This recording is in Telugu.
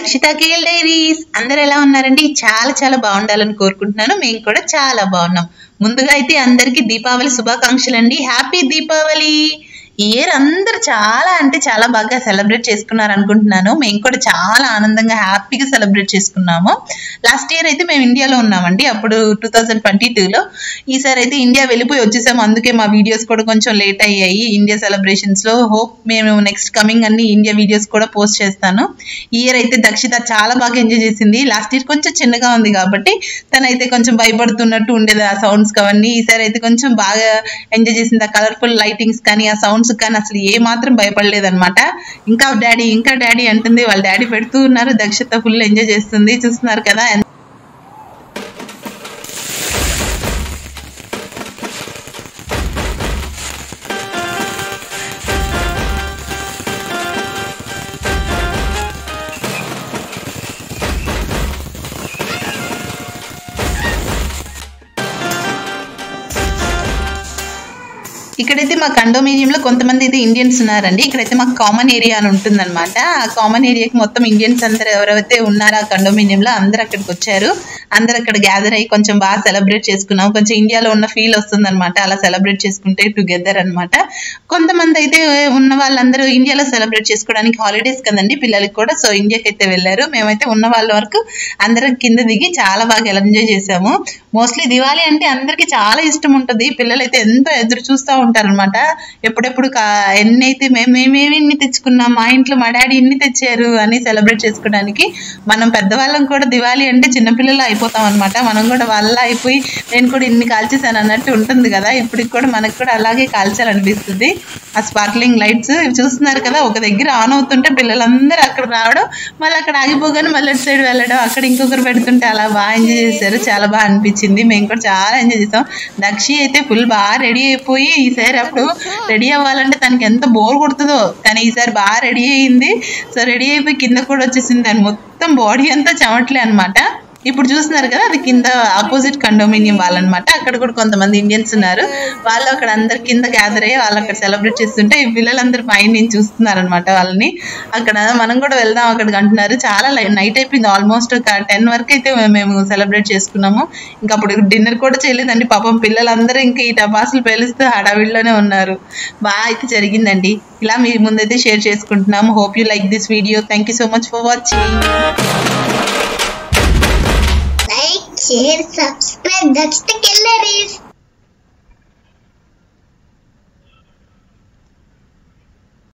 దక్షిత కేల్ డైరీస్ అందరు ఎలా ఉన్నారండి చాలా చాలా బాగుండాలని కోరుకుంటున్నాను మేము కూడా చాలా బాగున్నాం ముందుగా అయితే అందరికీ దీపావళి శుభాకాంక్షలు అండి హ్యాపీ దీపావళి ఈ ఇయర్ అందరూ చాలా అంటే చాలా బాగా సెలబ్రేట్ చేసుకున్నారు అనుకుంటున్నాను మేము కూడా చాలా ఆనందంగా హ్యాపీగా సెలబ్రేట్ చేసుకున్నాము లాస్ట్ ఇయర్ అయితే మేము ఇండియాలో ఉన్నామండి అప్పుడు టూ థౌజండ్ ట్వంటీ టూలో ఈసారి అయితే ఇండియా వెళ్ళిపోయి వచ్చేసాము అందుకే మా వీడియోస్ కూడా కొంచెం లేట్ అయ్యాయి ఇండియా సెలబ్రేషన్స్ లో హోప్ మేము నెక్స్ట్ కమింగ్ అన్ని ఇండియా వీడియోస్ కూడా పోస్ట్ చేస్తాను ఈ ఇయర్ అయితే దక్షిత చాలా బాగా ఎంజాయ్ చేసింది లాస్ట్ ఇయర్ కొంచెం చిన్నగా ఉంది కాబట్టి తనైతే కొంచెం భయపడుతున్నట్టు ఉండేది ఆ సౌండ్స్ అవన్నీ ఈసారి అయితే కొంచెం బాగా ఎంజాయ్ చేసింది ఆ కలర్ఫుల్ లైటింగ్స్ కానీ ఆ సౌండ్స్ కానీ అసలు ఏ మాత్రం భయపడలేదన్నమాట ఇంకా డాడీ ఇంకా డాడీ అంటుంది వాళ్ళ డాడీ పెడుతూ ఉన్నారు దక్షిత ఫుల్ ఎంజాయ్ చేస్తుంది చూస్తున్నారు కదా ఇక్కడైతే మా కండోమినియంలో కొంతమంది అయితే ఇండియన్స్ ఉన్నారండి ఇక్కడైతే మాకు కామన్ ఏరియా అని ఉంటుందన్నమాట ఆ కామన్ ఏరియాకి మొత్తం ఇండియన్స్ అందరు ఎవరైతే ఉన్నారో ఆ కండోమినియంలో అందరు అక్కడికి వచ్చారు అందరు అక్కడ గ్యాదర్ అయ్యి కొంచెం బాగా సెలబ్రేట్ చేసుకున్నాం కొంచెం ఇండియాలో ఉన్న ఫీల్ వస్తుందన్నమాట అలా సెలబ్రేట్ చేసుకుంటే టుగెదర్ అన్నమాట కొంతమంది అయితే ఉన్న వాళ్ళందరూ ఇండియాలో సెలబ్రేట్ చేసుకోవడానికి హాలిడేస్ కదండి పిల్లలకి కూడా సో ఇండియాకి అయితే వెళ్ళారు మేమైతే ఉన్న వాళ్ళ వరకు అందరం కింద దిగి చాలా బాగా ఎంజాయ్ చేసాము మోస్ట్లీ దివాళీ అంటే అందరికి చాలా ఇష్టం ఉంటుంది పిల్లలైతే ఎంతో ఎదురు చూస్తూ ఉంటారనమాట ఎప్పుడెప్పుడు కా- ఎన్ని అయితే మేము మేమేమి ఇన్ని తెచ్చుకున్నాం మా ఇంట్లో మా డాడీ ఇన్ని తెచ్చారు అని సెలబ్రేట్ చేసుకోవడానికి మనం పెద్దవాళ్ళం కూడా దివాళీ అంటే చిన్నపిల్లలు అయిపోతాం అనమాట మనం కూడా వాళ్ళ అయిపోయి నేను కూడా ఇన్ని కాల్చేసాను అన్నట్టు ఉంటుంది కదా ఇప్పటికి కూడా మనకు కూడా అలాగే కాల్చాలనిపిస్తుంది ఆ స్పార్క్లింగ్ లైట్స్ ఇవి చూస్తున్నారు కదా ఒక దగ్గర ఆన్ అవుతుంటే పిల్లలందరూ అక్కడ రావడం మళ్ళీ అక్కడ ఆగిపోగానే మళ్ళీ అటు సైడ్ వెళ్ళడం అక్కడ ఇంకొకరు పెడుతుంటే అలా బాగా ఎంజాయ్ చేశారు చాలా బాగా అనిపించింది మేము కూడా చాలా ఎంజాయ్ చేసాం దక్షి అయితే ఫుల్ బాగా రెడీ అయిపోయి ఈసారి అప్పుడు రెడీ అవ్వాలంటే తనకి ఎంత బోర్ కొడుతుందో కానీ ఈసారి బాగా రెడీ అయ్యింది సో రెడీ అయిపోయి కింద కూడా వచ్చేసింది దాని మొత్తం బాడీ అంతా చెమట్లే అన్నమాట ఇప్పుడు చూస్తున్నారు కదా అది కింద ఆపోజిట్ కండోమినియం వాళ్ళనమాట అక్కడ కూడా కొంతమంది ఇండియన్స్ ఉన్నారు వాళ్ళు అక్కడ అందరు కింద గ్యాదర్ అయ్యి వాళ్ళు అక్కడ సెలబ్రేట్ చేస్తుంటే ఈ పిల్లలందరూ పైన నుంచి చూస్తున్నారు అనమాట వాళ్ళని అక్కడ మనం కూడా వెళ్దాం అక్కడికి అంటున్నారు చాలా నైట్ అయిపోయింది ఆల్మోస్ట్ ఒక టెన్ వరకు అయితే మేము సెలబ్రేట్ చేసుకున్నాము ఇంకా అప్పుడు డిన్నర్ కూడా చేయలేదండి పాపం పిల్లలందరూ ఇంకా ఈ టపాసులు పేలుస్తూ హడావిడిలోనే ఉన్నారు బాగా అయితే జరిగిందండి ఇలా మీ ముందైతే షేర్ చేసుకుంటున్నాము hope you like this video thank you so much for watching Like, share, subscribe. That's the killer is.